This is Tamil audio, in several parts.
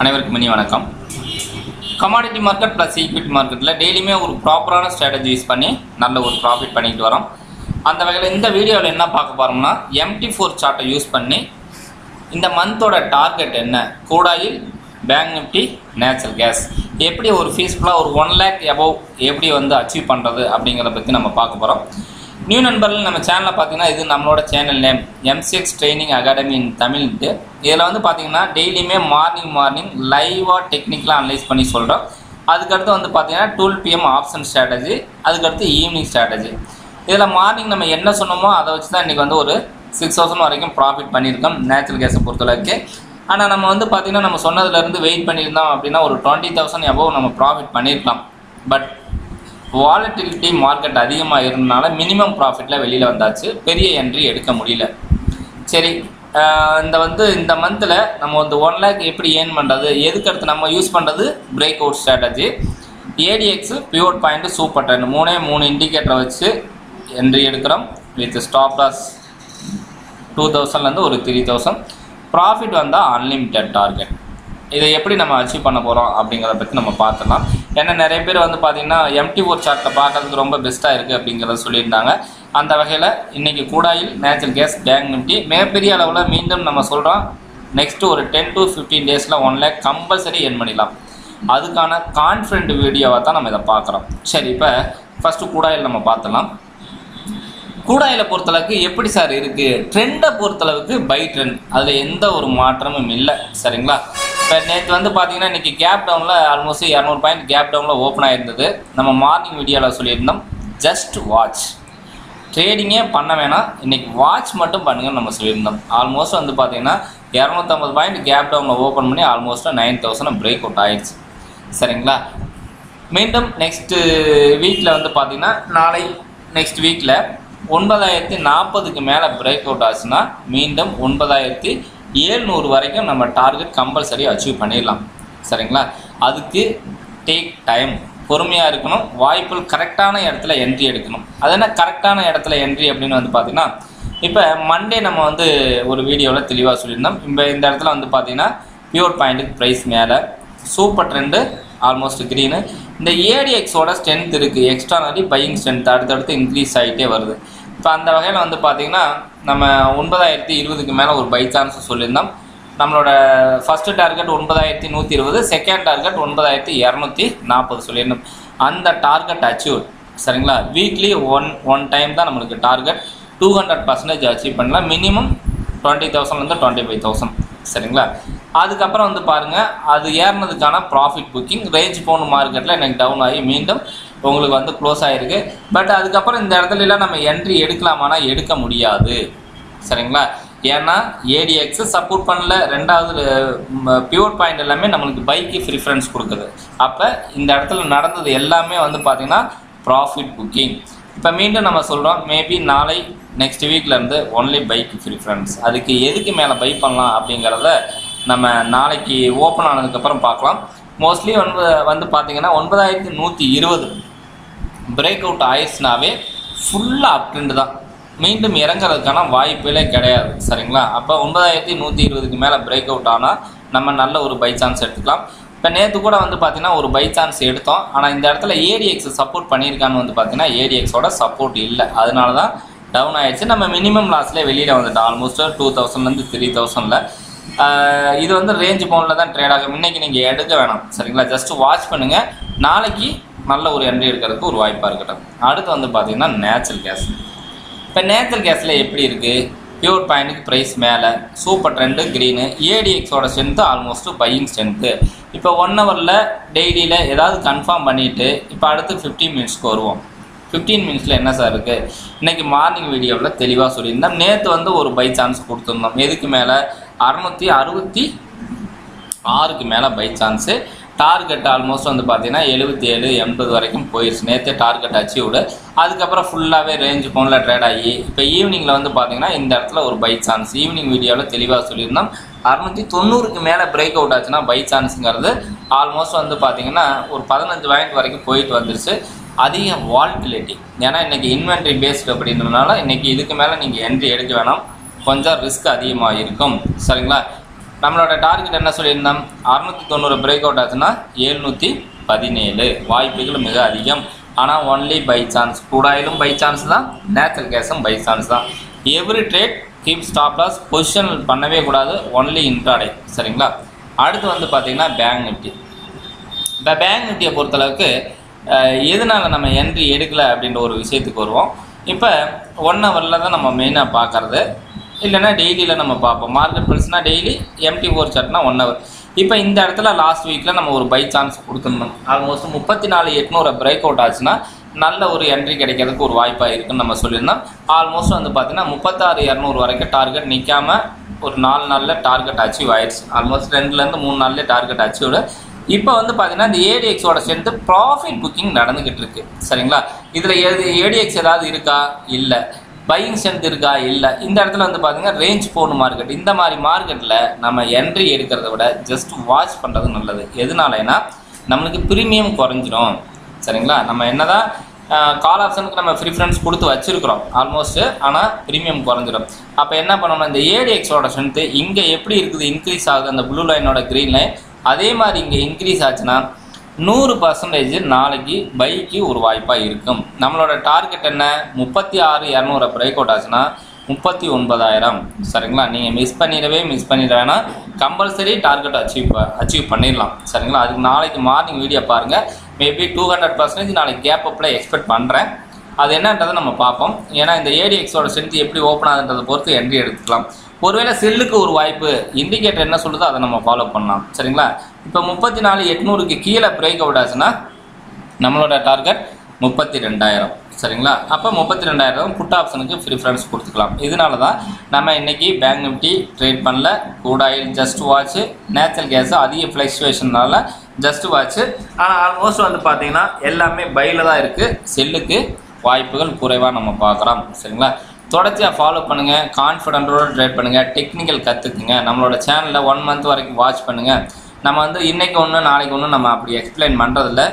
அனைவருக்கும் இனி வணக்கம் கமாடிட்டி மார்க்கெட் ப்ளஸ் ஈக்விட்டி மார்க்கெட்டில் டெய்லியுமே ஒரு ப்ராப்பரான ஸ்ட்ராட்டஜி யூஸ் பண்ணி நல்ல ஒரு ப்ராஃபிட் பண்ணிட்டு வரோம் அந்த வகையில் இந்த வீடியோவில் என்ன பார்க்க போகிறோம்னா எம்டி ஃபோர் சார்ட்டை யூஸ் பண்ணி இந்த மந்தோட டார்கெட் என்ன crude oil bank Nifty natural gas எப்படி ஒரு ஃபீஸ்ஃபுல்லாக ஒரு ஒன் லேக் எபோவ் எப்படி வந்து அச்சீவ் பண்ணுறது அப்படிங்கிறத பற்றி நம்ம பார்க்க போகிறோம் நியூ நண்பர்கள் நம்ம சேனலில் பார்த்தீங்கன்னா இது நம்மளோட channel name MCX training academy in Tamil இதில் வந்து பார்த்தீங்கன்னா டெய்லியுமே மார்னிங் மார்னிங் லைவாக டெக்னிக்கலாக அனலைஸ் பண்ணி சொல்கிறோம் அதுக்கடுத்து வந்து பார்த்தீங்கன்னா டுவெல் பிஎம் ஆப்ஷன் ஸ்ட்ராட்டஜி அதுக்கடுத்து ஈவினிங் ஸ்ட்ராட்டஜி இதில் மார்னிங் நம்ம என்ன சொன்னோமோ அதை வச்சு தான் இன்றைக்கி வந்து ஒரு சிக்ஸ் தௌசண்ட் வரைக்கும் ப்ராஃபிட் பண்ணியிருக்கோம் நேச்சுரல் கேஸை பொறுத்தளவுக்கு ஆனால் நம்ம வந்து பார்த்திங்கன்னா நம்ம சொன்னதுலேருந்து வெயிட் பண்ணியிருந்தோம் அப்படின்னா ஒரு டுவெண்ட்டி தௌசண்ட் எபோவ் நம்ம ப்ராஃபிட் பண்ணியிருக்கலாம் பட் வாலட்டிலிட்டி மார்க்கெட் அதிகமாக இருந்தனால மினிமம் ப்ராஃபிட்டில் வெளியில் வந்தாச்சு பெரிய என்ட்ரி எடுக்க முடியல சரி ஆஹ் இந்த வந்து இந்த மந்தில் நம்ம வந்து ஒன் லேக் எப்படி ஏர்ன் பண்ணுறது எதுக்கு அடுத்து நம்ம யூஸ் பண்ணுறது break out strategy ADX pure point super trend மூணே மூணு இண்டிகேட்டரை வச்சு என்ட்ரி எடுக்கிறோம் வித் ஸ்டாப் லாஸ் டூ தௌசண்ட்லேருந்து ஒரு த்ரீ தௌசண்ட் ப்ராஃபிட் வந்தால் அன்லிமிட்டெட் டார்கெட் இதை எப்படி நம்ம அச்சீவ் பண்ண போகிறோம் அப்படிங்கிறத பற்றி நம்ம பார்த்துலாம் ஏன்னா நிறைய பேர் வந்து பார்த்திங்கன்னா எம்டி ஓர் சார்ட்டை பார்க்கறதுக்கு ரொம்ப பெஸ்ட்டாக இருக்குது அப்படிங்கிறத சொல்லியிருந்தாங்க அந்த வகையில் இன்றைக்கி crude oil natural gas bank Nifty மிகப்பெரிய அளவில் மீண்டும் நம்ம சொல்கிறோம் நெக்ஸ்ட்டு ஒரு டென் டு ஃபிஃப்டீன் டேஸில் ஒன் லேக் கம்பல்சரி என் பண்ணிடலாம் அதுக்கான கான்ஃபிடென்ட் வீடியோவை தான் நம்ம இதை பார்க்குறோம் சரி இப்போ ஃபஸ்ட்டு கூடாயில் நம்ம பார்த்துலாம் கூடாயில பொறுத்தளவுக்கு எப்படி சார் இருக்குது ட்ரெண்டை பொறுத்தளவுக்கு பை ட்ரெண்ட் அதில் எந்த ஒரு மாற்றமும் இல்லை சரிங்களா இப்போ நேற்று வந்து பார்த்தீங்கன்னா இன்றைக்கி கேப் டவுனில் ஆல்மோஸ்ட் இரநூறு பாயிண்ட் கேப் டவுனில் ஓப்பன் ஆயிருந்தது நம்ம மார்னிங் வீடியோவில் சொல்லியிருந்தோம் ஜஸ்ட் வாட்ச் ட்ரேடிங்கே பண்ண வேணாம் இன்றைக்கி வாட்ச் மட்டும் பண்ணுங்கன்னு நம்ம சொல்லியிருந்தோம் ஆல்மோஸ்ட் வந்து பார்த்தீங்கன்னா இரநூத்தம்பது பாயிண்ட் கேப் டவுனில் ஓப்பன் பண்ணி almost nine thousand break out ஆயிடுச்சு சரிங்களா மீண்டும் நெக்ஸ்ட்டு வீக்கில் வந்து பார்த்தீங்கன்னா நாளை நெக்ஸ்ட் வீக்கில் ஒன்பதாயிரத்தி நாற்பதுக்கு மேலே பிரேக் அவுட் ஆச்சுன்னா மீண்டும் ஒன்பதாயிரத்தி ஏழ்நூறு வரைக்கும் நம்ம டார்கெட் கம்பல்சரி அச்சீவ் பண்ணிடலாம் சரிங்களா அதுக்கு டேக் டைம் பொறுமையாக இருக்கணும் வாய்ப்புகள் கரெக்டான இடத்துல என்ட்ரி எடுக்கணும் அது என்ன கரெக்டான இடத்துல என்ட்ரி அப்படின்னு வந்து பார்த்தீங்கன்னா இப்போ மண்டே நம்ம வந்து ஒரு வீடியோவில் தெளிவாக சொல்லியிருந்தோம் இப்போ இந்த இடத்துல வந்து பார்த்தீங்கன்னா பியூர் பாயிண்ட்டுக்கு ப்ரைஸ் மேலே சூப்பர் ட்ரெண்டு ஆல்மோஸ்ட் க்ரீனு இந்த ஏடிஎக்ஸோட ஸ்ட்ரென்த் இருக்குது எக்ஸ்ட்ரானரி பையிங் ஸ்ட்ரென்த் அடுத்தடுத்து இன்க்ரீஸ் ஆகிட்டே வருது இப்போ அந்த வகையில் வந்து பார்த்திங்கன்னா நம்ம ஒன்பதாயிரத்தி இருபதுக்கு மேலே ஒரு பை சான்ஸ் சொல்லியிருந்தோம் நம்மளோட ஃபஸ்ட்டு டார்கெட் ஒன்பதாயிரத்தி நூற்றி இருபது செகண்ட் டார்கெட் ஒன்பதாயிரத்தி இரநூத்தி நாற்பது சொல்லியிருந்தோம் அந்த டார்கெட் அச்சீவ் சரிங்களா வீக்லி ஒன் ஒன் டைம் தான் நம்மளுக்கு target two hundred percentage achieve பண்ணலாம் மினிமம் டுவெண்ட்டி தௌசண்ட்லேருந்து டுவெண்ட்டி ஃபைவ் தௌசண்ட் சரிங்களா அதுக்கப்புறம் வந்து பாருங்கள் அது ஏறினதுக்கான ப்ராஃபிட் புக்கிங் ரேஞ்ச் போன மார்க்கெட்டில் எனக்கு டவுன் ஆகி மீண்டும் உங்களுக்கு வந்து க்ளோஸ் ஆகிருக்கு பட் அதுக்கப்புறம் இந்த இடத்துலலாம் நம்ம என்ட்ரி எடுக்கலாமானா எடுக்க முடியாது சரிங்களா ஏன்னா ஏடிஎக்ஸ் சப்போர்ட் பண்ணல ரெண்டாவது பியூர் பாயிண்ட் எல்லாமே நம்மளுக்கு பைக்கு ப்ரிஃபரன்ஸ் கொடுக்குது அப்போ இந்த இடத்துல நடந்தது எல்லாமே வந்து பார்த்திங்கன்னா ப்ராஃபிட் புக்கிங் இப்போ மீண்டும் நம்ம சொல்கிறோம் மேபி நாளை நெக்ஸ்ட் வீக்லேருந்து ஒன்லி பைக் ப்ரிஃபரன்ஸ் அதுக்கு எதுக்கு மேலே பை பண்ணலாம் அப்படிங்கிறத நம்ம நாளைக்கு ஓப்பன் ஆனதுக்கப்புறம் பார்க்கலாம் மோஸ்ட்லி வந்து வந்து பார்த்தீங்கன்னா ஒன்பதாயிரத்தி நூற்றி இருபது பிரேக் அவுட் ஆயிடுச்சுனாவே ஃபுல்லாக அப் ட்ரெண்டு தான் மீண்டும் இறங்குறதுக்கான வாய்ப்புகளே கிடையாது சரிங்களா அப்போ ஒன்பதாயிரத்தி நூற்றி இருபதுக்கு மேலே பிரேக் அவுட் ஆனால் நம்ம நல்ல ஒரு பை சான்ஸ் எடுத்துக்கலாம் இப்போ நேற்று கூட வந்து பார்த்தீங்கன்னா ஒரு பை சான்ஸ் எடுத்தோம் ஆனால் இந்த இடத்துல ஏடிஎக்ஸ் சப்போர்ட் பண்ணியிருக்கான்னு வந்து பார்த்தீங்கன்னா ஏடிஎக்ஸோட சப்போர்ட் இல்லை அதனால தான் டவுன் ஆயிடுச்சு நம்ம மினிமம் லாஸ்லேயே வெளியில் வந்துட்டோம் ஆல்மோஸ்ட் டூ தௌசண்ட்லேருந்து த்ரீ தௌசண்டில் இது வந்து ரேஞ்ச் பவுண்டில் தான் ட்ரேட் ஆகும் இன்றைக்கி நீங்கள் எடுக்க வேணாம் சரிங்களா ஜஸ்ட் வாட்ச் பண்ணுங்கள் நாளைக்கு நல்ல ஒரு என்ட்ரி எடுக்கிறதுக்கு ஒரு வாய்ப்பாக இருக்கட்டும் அடுத்து வந்து பார்த்தீங்கன்னா நேச்சுரல் கேஸ் இப்போ நேச்சுரல் கேஸில் எப்படி இருக்குது பியூர் பாயிண்ட்டுக்கு ப்ரைஸ் மேலே சூப்பர் ட்ரெண்டு க்ரீனு ஏடிஎக்ஸோட ஸ்ட்ரென்த்து ஆல்மோஸ்ட் பையிங் ஸ்ட்ரென்த்து இப்போ ஒன் ஹவரில் டெய்லியில் ஏதாவது கன்ஃபார்ம் பண்ணிவிட்டு இப்போ அடுத்து ஃபிஃப்டீன் மினிட்ஸ்க்கு வருவோம் ஃபிஃப்டீன் மினிட்ஸில் என்ன சார் இருக்குது இன்றைக்கி மார்னிங் வீடியோவில் தெளிவாக சொல்லியிருந்தோம் நேற்று வந்து ஒரு பை சான்ஸ் கொடுத்துருந்தோம் எதுக்கு மேலே அறநூற்றி அறுபத்தி ஆறுக்கு மேலே பை சான்ஸு டார்கெட் ஆல்மோஸ்ட் வந்து பார்த்தீங்கன்னா எழுபத்தி ஏழு எண்பது வரைக்கும் போயிடுச்சு நேற்றே டார்கெட் அச்சீவ்டு அதுக்கப்புறம் ஃபுல்லாகவே ரேஞ்ச் ஃபோனில் ட்ரேட் ஆகி இப்போ ஈவினிங்கில் வந்து பார்த்தீங்கன்னா இந்த இடத்துல ஒரு பை சான்ஸ் ஈவினிங் வீடியோவில் தெளிவாக சொல்லியிருந்தோம் அறுநூற்றி தொண்ணூறுக்கு மேலே பிரேக் அவுட் ஆச்சுன்னா பை சான்ஸுங்கிறது ஆல்மோஸ்ட் வந்து பார்த்தீங்கன்னா ஒரு பதினஞ்சு பாயிண்ட் வரைக்கும் போயிட்டு வந்துருச்சு அதிக வால்டிலிட்டி ஏன்னா இன்றைக்கி இன்வென்ட்ரி பேஸ்டு அப்படின்றதுனால இன்றைக்கி இதுக்கு மேலே நீங்கள் என்ட்ரி எடுக்க வேணாம் கொஞ்சம் ரிஸ்க் அதிகமாக இருக்கும் சரிங்களா நம்மளோட டார்கெட் என்ன சொல்லியிருந்தோம் அறுநூத்தி தொண்ணூறு பிரேக் அவுட் ஆச்சுன்னா எழுநூற்றி பதினேழு வாய்ப்புகள் மிக அதிகம் ஆனால் ஒன்லி பை சான்ஸ் கூடாயிலும் பை சான்ஸ் தான் நேச்சுரல் கேஸும் பை சான்ஸ் தான் every trade keep stop loss position பண்ணவே கூடாது ஒன்லி இன்ட்ராடே சரிங்களா அடுத்து வந்து பார்த்தீங்கன்னா பேங்க் நிஃப்டி இப்போ பேங்க் நிஃப்டியை பொறுத்தளவுக்கு அஹ், எதனால நம்ம என்ட்ரி எடுக்கல அப்படின்ற ஒரு விஷயத்துக்கு வருவோம் இப்போ ஒன் ஹவரில் தான் நம்ம மெயினாக பார்க்கறது இல்லைன்னா டெய்லியில் நம்ம பார்ப்போம் மார்க்கெட் ப்ரைஸ்னால் டெய்லி எம்டி ஃபோர் சார்ட்னா ஒன் ஹவர் இப்போ இந்த இடத்துல லாஸ்ட் வீக்கில் நம்ம ஒரு பை சான்ஸ் கொடுத்துருந்தோம் ஆல்மோஸ்ட் முப்பத்தி நாலு எட்நூறு பிரேக் அவுட் ஆச்சுன்னா நல்ல ஒரு என்ட்ரி கிடைக்கிறதுக்கு ஒரு வாய்ப்பாக இருக்குன்னு நம்ம சொல்லியிருந்தோம் ஆல்மோஸ்ட் வந்து பார்த்தீங்கன்னா முப்பத்தாறு இரநூறு வரைக்கும் டார்கெட் நிற்காம ஒரு நாலு நாளில் டார்கெட் அச்சீவ் ஆயிடுச்சு ஆல்மோஸ்ட் ரெண்டுலேருந்து மூணு நாள்லேயே டார்கெட் அச்சீவ்டு இப்போ வந்து பார்த்தீங்கன்னா இந்த ஏடிஎக்ஸோட சேர்ந்து ப்ராஃபிட் புக்கிங் நடந்துக்கிட்டு இருக்கு சரிங்களா இதில் எது ஏடிஎக்ஸ் ஏதாவது இருக்கா இல்லை பையிங் ஸ்ட்ரென்த் இருக்கா இல்லை இந்த இடத்துல வந்து பார்த்தீங்கன்னா ரேஞ்ச் போன மார்க்கெட் இந்த மாதிரி மார்க்கெட்டில் நம்ம என்ட்ரி எடுக்கிறத விட ஜஸ்ட் வாட்ச் பண்ணுறது நல்லது எதனாலனா நம்மளுக்கு ப்ரீமியம் குறைஞ்சிரும் சரிங்களா நம்ம என்னதான் கால் ஆப்ஷனுக்கு நம்ம ப்ரிஃபரன்ஸ் கொடுத்து வச்சிருக்கிறோம் ஆல்மோஸ்ட் ஆனால் ப்ரீமியம் குறைஞ்சிரும் அப்போ என்ன பண்ணணும் இந்த ஏடிஎக்ஸோட ஸ்ட்ரென்த்து இங்கே எப்படி இருக்குது இன்க்ரீஸ் ஆகுது அந்த ப்ளூ லைனோட க்ரீன் லைன் அதே மாதிரி இங்கே இன்க்ரீஸ் ஆச்சுன்னா நூறு பர்சன்டேஜ் நாளைக்கு பைக்கு ஒரு வாய்ப்பாக இருக்கும் நம்மளோட டார்கெட் என்ன முப்பத்தி ஆறு இரநூறு பிரேக் அவுட் ஆச்சுன்னா முப்பத்தி ஒன்பதாயிரம் சரிங்களா நீங்கள் மிஸ் பண்ணிடவே மிஸ் பண்ணிட வேணாம் கம்பல்சரி டார்கெட் அச்சீவ் அச்சீவ் பண்ணிடலாம் சரிங்களா அதுக்கு நாளைக்கு மார்னிங் வீடியோ பாருங்கள் மேபி டூ ஹண்ட்ரட் பர்சன்டேஜ் நாளைக்கு கேப் அப்பில் எக்ஸ்பெக்ட் பண்ணுறேன் அது என்னன்றதை நம்ம பார்ப்போம் ஏன்னா இந்த ஏடிஎக்ஸோட ஸ்ட்ரென்த் எப்படி ஓப்பன் ஆகுன்றதை பொறுத்து என்ட்ரி எடுத்துக்கலாம் ஒருவேளை செல்லுக்கு ஒரு வாய்ப்பு இண்டிகேட்டர் என்ன சொல்லுதோ அதை நம்ம ஃபாலோ பண்ணலாம் சரிங்களா இப்போ முப்பத்தி நாலு எட்நூறுக்கு கீழே பிரேக் அவுட் ஆச்சுன்னா நம்மளோட டார்கெட் முப்பத்தி ரெண்டாயிரம் சரிங்களா அப்போ முப்பத்தி ரெண்டாயிரம் புட் ஆப்ஷனுக்கு ப்ரிஃபரன்ஸ் கொடுத்துக்கலாம் இதனால தான் நம்ம இன்னைக்கு பேங்க் நிஃப்டி ட்ரேட் பண்ணல crude oil just watch natural gas அதிக ஃப்ளக்சுவேஷனால ஜஸ்ட் வாட்ச் ஆனால் ஆல்மோஸ்ட் வந்து பார்த்தீங்கன்னா எல்லாமே பையில் தான் இருக்குது செல்லுக்கு வாய்ப்புகள் குறைவாக நம்ம பார்க்குறோம் சரிங்களா தொடர்ச்சியாக ஃபாலோ பண்ணுங்கள் கான்ஃபிடென்ட்டோட ட்ரேட் பண்ணுங்கள் டெக்னிக்கல் கற்றுக்குங்க நம்மளோட சேனலில் ஒன் மந்த் வரைக்கும் வாட்ச் பண்ணுங்கள் நம்ம வந்து இன்னைக்கு ஒன்று நாளைக்கு ஒன்று நம்ம அப்படி எக்ஸ்பிளைன் பண்ணுறதில்ல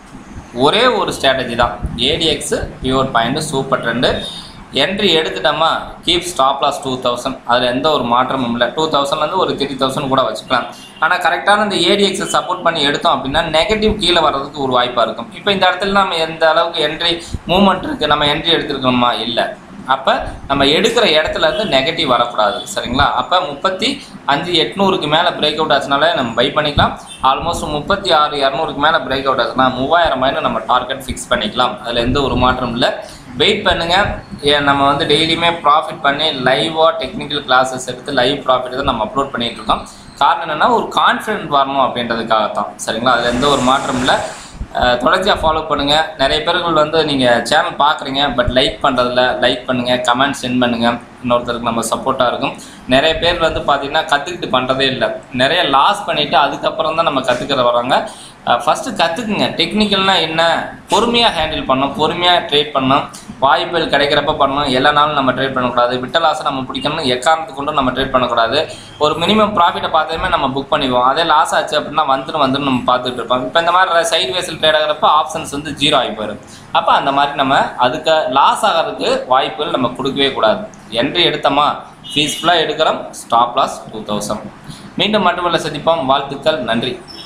ஒரே ஒரு ஸ்ட்ராட்டஜி தான் ADX pure point super trend entry எடுத்துட்டோமா keep stop loss two thousand அதில் எந்த ஒரு மாற்றமும் இல்லை டூ தௌசண்ட்லேருந்து ஒரு த்ரீ தௌசண்ட் கூட வச்சுக்கலாம் ஆனால் கரெக்டான இந்த ஏடிஎக்ஸை சப்போர்ட் பண்ணி எடுத்தோம் அப்படின்னா நெகட்டிவ் கீழே வர்றதுக்கு ஒரு வாய்ப்பாக இருக்கும் இப்போ இந்த இடத்துல நம்ம எந்த அளவுக்கு என்ட்ரி மூவ்மெண்ட் இருக்குது நம்ம என்ட்ரி எடுத்துருக்கோமா இல்லை அப்போ நம்ம எடுக்கிற இடத்துல இருந்து நெகட்டிவ் வரக்கூடாது சரிங்களா அப்போ முப்பத்தி அஞ்சு எட்நூறுக்கு மேலே பிரேக் அவுட் ஆச்சுனாலே நம்ம பை பண்ணிக்கலாம் ஆல்மோஸ்ட் முப்பத்தி ஆறு இரநூறுக்கு மேலே பிரேக் அவுட் ஆச்சுன்னா மூவாயிரம் மைனு நம்ம டார்கெட் ஃபிக்ஸ் பண்ணிக்கலாம் அதில் எந்த ஒரு மாற்றமும் இல்லை வெயிட் பண்ணுங்கள் ஏன் நம்ம வந்து டெய்லியுமே ப்ராஃபிட் பண்ணி லைவாக டெக்னிக்கல் கிளாஸஸ் எடுத்து லைவ் ப்ராஃபிட் தான் நம்ம அப்லோட் பண்ணிட்டு இருக்கோம் காரணம் என்னென்னா ஒரு கான்ஃபிடென்ட் வரணும் அப்படின்றதுக்காகத்தான் சரிங்களா அதில் எந்த ஒரு மாற்றமும் இல்லை அஹ் தொடர்ச்சியாக ஃபாலோ பண்ணுங்கள் நிறைய பேர்கள் வந்து நீங்கள் சேனல் பார்க்குறீங்க பட் லைக் பண்ணுறதில்ல லைக் பண்ணுங்கள் கமெண்ட் சென்ட் பண்ணுங்கள் இன்னொருத்தருக்கு நம்ம சப்போர்ட்டாக இருக்கும் நிறைய பேர் வந்து பார்த்திங்கன்னா கற்றுக்கிட்டு பண்ணுறதே இல்லை நிறைய லாஸ் பண்ணிவிட்டு அதுக்கப்புறம் தான் நம்ம கற்றுக்கிற வராங்க ஃபஸ்ட்டு கற்றுக்குங்க டெக்னிக்கல்னால் என்ன பொறுமையாக ஹேண்டில் பண்ணணும் பொறுமையாக ட்ரேட் பண்ணணும் வாய்ப்புகள் கிடைக்கிறப்ப பண்ணணும் எல்லா நாளும் நம்ம ட்ரேட் பண்ணக்கூடாது விட்ட லாஸை நம்ம பிடிக்கணும் எக்காரணத்து கொண்டும் நம்ம ட்ரேட் பண்ணக்கூடாது ஒரு மினிமம் ப்ராஃபிட்டை பார்த்ததுமே நம்ம புக் பண்ணிடுவோம் அதே லாஸ் ஆச்சு அப்படின்னா வந்துடும் வந்துடும் நம்ம பார்த்துட்டு இருப்போம் இப்போ இந்த மாதிரி சைட் வேஸில் ட்ரேட் ஆகிறப்ப ஆப்ஷன்ஸ் வந்து ஜீரோ ஆகி போயிடும் அப்போ அந்த மாதிரி நம்ம அதுக்கு லாஸ் ஆகிறதுக்கு வாய்ப்புகள் நம்ம கொடுக்கவே கூடாது என்ட்ரி எடுத்தோமா பீஸ்ஃபுல்லாக எடுக்கிறோம் ஸ்டாப் லாஸ் டூ தௌசண்ட் மீண்டும் மட்டுமல்ல சந்திப்போம் வாழ்த்துக்கள் நன்றி